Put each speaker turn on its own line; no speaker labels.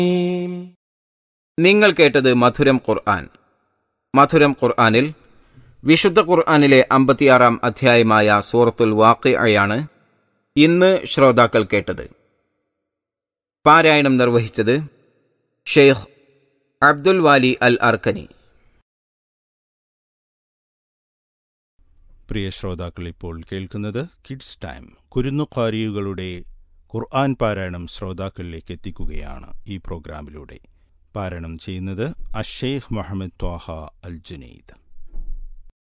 നിങ്ങൾ കേട്ടത് മധുരം ഖുർആൻ മധുരം ഖുർആനിൽ വിശുദ്ധ ഖുർആനിലെ അമ്പത്തിയാറാം അധ്യായമായ സൂറത്തുൽ വാക്കിഅയാണ് ഇന്ന് ശ്രോതാക്കൾ കേട്ടത് പാരായണം നിർവഹിച്ചത് Sheikh Abdul Wali Al Arkani
പ്രിയ ശ്രോതാക്കൾ ഇപ്പോൾ കേൾക്കുന്നത് കിഡ്സ് ടൈം കുരുന്നുകാരികളുടെ ഖുർആൻ പാരായണം ശ്രോതാക്കളിലേക്ക് എത്തിക്കുകയാണ് ഈ പ്രോഗ്രാമിലൂടെ പാരായണം ചെയ്യുന്നത് അഷേഖ് മുഹമ്മദ് ത്വാഹ അൽ ജുനൈദ്